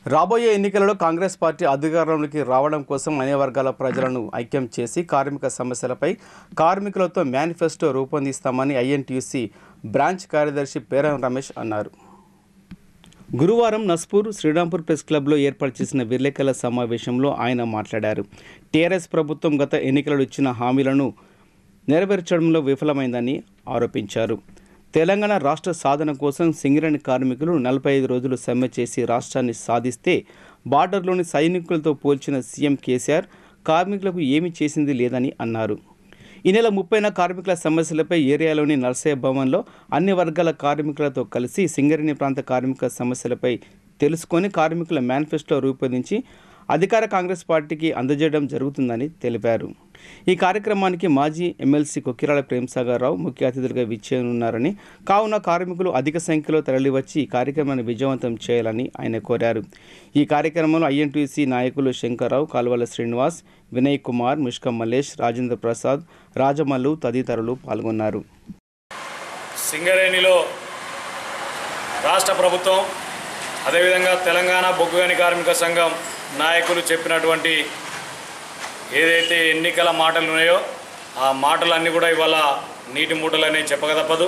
రాబోయే ఎన్నికలలో కాంగ్రెస్ పార్టీ అధికారంలోకి రావడం కోసం అన్ని వర్గాల ప్రజలను ఐక్యం చేసి కార్మిక సమస్యలపై కార్మికులతో మేనిఫెస్టో రూపొందిస్తామని ఐఎన్టీయూసీ బ్రాంచ్ కార్యదర్శి పేరం రమేష్ అన్నారు గురువారం నస్పూర్ శ్రీరాంపూర్ ప్రెస్ క్లబ్లో ఏర్పాటు చేసిన విలేకరుల సమావేశంలో ఆయన మాట్లాడారు టీఆర్ఎస్ ప్రభుత్వం గత ఎన్నికలలో ఇచ్చిన హామీలను నెరవేర్చడంలో విఫలమైందని ఆరోపించారు తెలంగాణ రాష్ట్ర సాధన కోసం సింగరేణి కార్మికులు నలభై ఐదు రోజులు సమ్మె చేసి రాష్ట్రాన్ని సాధిస్తే బార్డర్లోని సైనికులతో పోల్చిన సీఎం కేసీఆర్ కార్మికులకు ఏమీ చేసింది లేదని అన్నారు ఈ నెల ముప్పైన కార్మికుల సమస్యలపై ఏరియాలోని నర్సయ్య భవన్లో అన్ని వర్గాల కార్మికులతో కలిసి సింగరేణి ప్రాంత కార్మికుల సమస్యలపై తెలుసుకొని కార్మికుల మేనిఫెస్టో రూపొందించి అధికార కాంగ్రెస్ పార్టీకి అందజేయడం జరుగుతుందని తెలిపారు ఈ కార్యక్రమానికి మాజీ ఎమ్మెల్సీ కొక్కిరాల ప్రేమసాగర్ రావు ముఖ్య అతిథులుగా విచ్చేయనున్నారని కావున కార్మికులు అధిక సంఖ్యలో తరలివచ్చి ఈ కార్యక్రమాన్ని విజయవంతం చేయాలని ఆయన కోరారు ఈ కార్యక్రమంలో ఐఎన్టీసీ నాయకులు శంకర్రావు కాల్వల శ్రీనివాస్ వినయ్ కుమార్ ముష్కం మల్లేష్ రాజేంద్ర ప్రసాద్ రాజమల్లు తదితరులు పాల్గొన్నారు సింగరేణిలో రాష్ట్ర ప్రభుత్వం అదేవిధంగా తెలంగాణ బొగ్గుగని కార్మిక సంఘం నాయకులు చెప్పినటువంటి ఏదైతే ఎన్నికల మాటలు ఉన్నాయో ఆ మాటలన్నీ కూడా ఇవాళ నీటి మూటలనే చెప్పక తప్పదు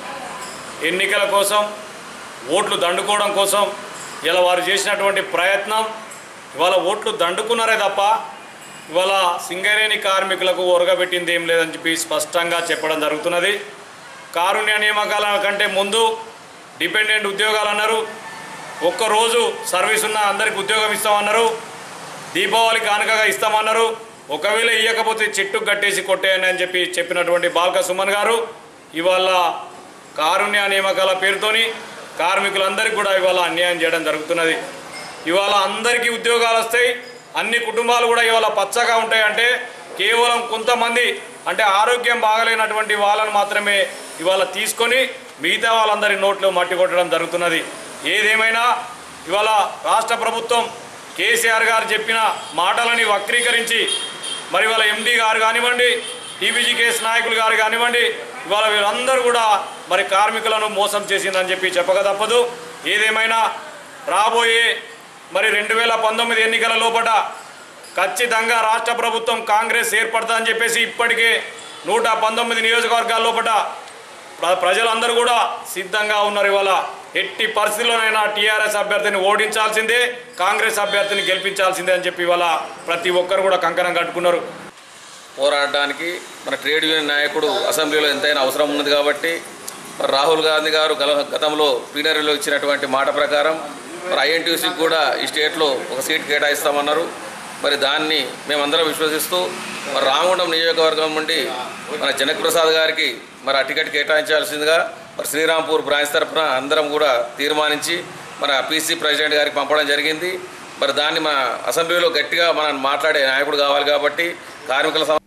ఎన్నికల కోసం ఓట్లు దండుకోవడం కోసం ఇలా వారు చేసినటువంటి ప్రయత్నం ఇవాళ ఓట్లు దండుకున్నారే తప్ప ఇవాళ సింగరేణి కార్మికులకు ఒరగబెట్టింది ఏం లేదని చెప్పి స్పష్టంగా చెప్పడం జరుగుతున్నది కారుణ్య నియామకాల కంటే ముందు డిపెండెంట్ ఉద్యోగాలు అన్నారు ఒక్కరోజు సర్వీస్ ఉన్న అందరికి ఉద్యోగం ఇస్తామన్నారు దీపావళి కానుకగా ఇస్తామన్నారు ఒకవేళ ఇవ్వకపోతే చెట్టు కట్టేసి కొట్టేయండి అని చెప్పి చెప్పినటువంటి బాల్క సుమన్ గారు ఇవాళ కారుణ్య నియామకాల పేరుతోని కార్మికులందరికీ కూడా ఇవాళ అన్యాయం చేయడం జరుగుతున్నది ఇవాళ అందరికీ ఉద్యోగాలు వస్తాయి అన్ని కుటుంబాలు కూడా ఇవాళ పచ్చగా ఉంటాయంటే కేవలం కొంతమంది అంటే ఆరోగ్యం బాగలేనటువంటి వాళ్ళను మాత్రమే ఇవాళ తీసుకొని మిగతా వాళ్ళందరి నోట్లో మట్టి కొట్టడం జరుగుతున్నది ఏదేమైనా ఇవాళ రాష్ట్ర ప్రభుత్వం కేసీఆర్ గారు చెప్పిన మాటలని వక్రీకరించి మరి వాళ్ళ ఎండీ గారు కానివ్వండి టీబీజీ కేసు నాయకులు గారు కానివ్వండి ఇవాళ వీళ్ళందరూ కూడా మరి కార్మికులను మోసం చేసిందని చెప్పి చెప్పక తప్పదు ఏదేమైనా రాబోయే మరి రెండు వేల పంతొమ్మిది ఎన్నికల లోపల ఖచ్చితంగా రాష్ట్ర ప్రభుత్వం కాంగ్రెస్ ఏర్పడతా చెప్పేసి ఇప్పటికే నూట పంతొమ్మిది నియోజకవర్గాల లోపల ప్ర- ప్రజలందరూ కూడా సిద్ధంగా ఉన్నారు ఇవాళ ఎట్టి పరిస్థితుల్లోనైనా టీఆర్ఎస్ అభ్యర్థిని ఓడించాల్సిందే కాంగ్రెస్ అభ్యర్థిని గెలిపించాల్సిందే అని చెప్పి ఇవాళ ప్రతి ఒక్కరు కూడా కంకణం కట్టుకున్నారు పోరాడడానికి మన ట్రేడ్ యూనియన్ నాయకుడు అసెంబ్లీలో ఎంతైనా అవసరం ఉన్నది కాబట్టి మరి రాహుల్ గాంధీ గారు గల గతంలో ప్లీనరీలో ఇచ్చినటువంటి మాట ప్రకారం మరి ఐఎన్టీసీకి కూడా ఈ స్టేట్లో ఒక సీట్ కేటాయిస్తామన్నారు మరి దాన్ని మేమందరం విశ్వసిస్తూ మరి రామగుండం నియోజకవర్గం నుండి మన జనక్ ప్రసాద్ గారికి మరి ఆ టికెట్ కేటాయించాల్సిందిగా మరి శ్రీరాంపూర్ బ్రాంచ్ తరఫున అందరం కూడా తీర్మానించి మన పీసీ ప్రెసిడెంట్ గారికి పంపడం జరిగింది మరి దాన్ని మన అసెంబ్లీలో గట్టిగా మనం మాట్లాడే నాయకుడు కావాలి కాబట్టి కార్మికుల సమ-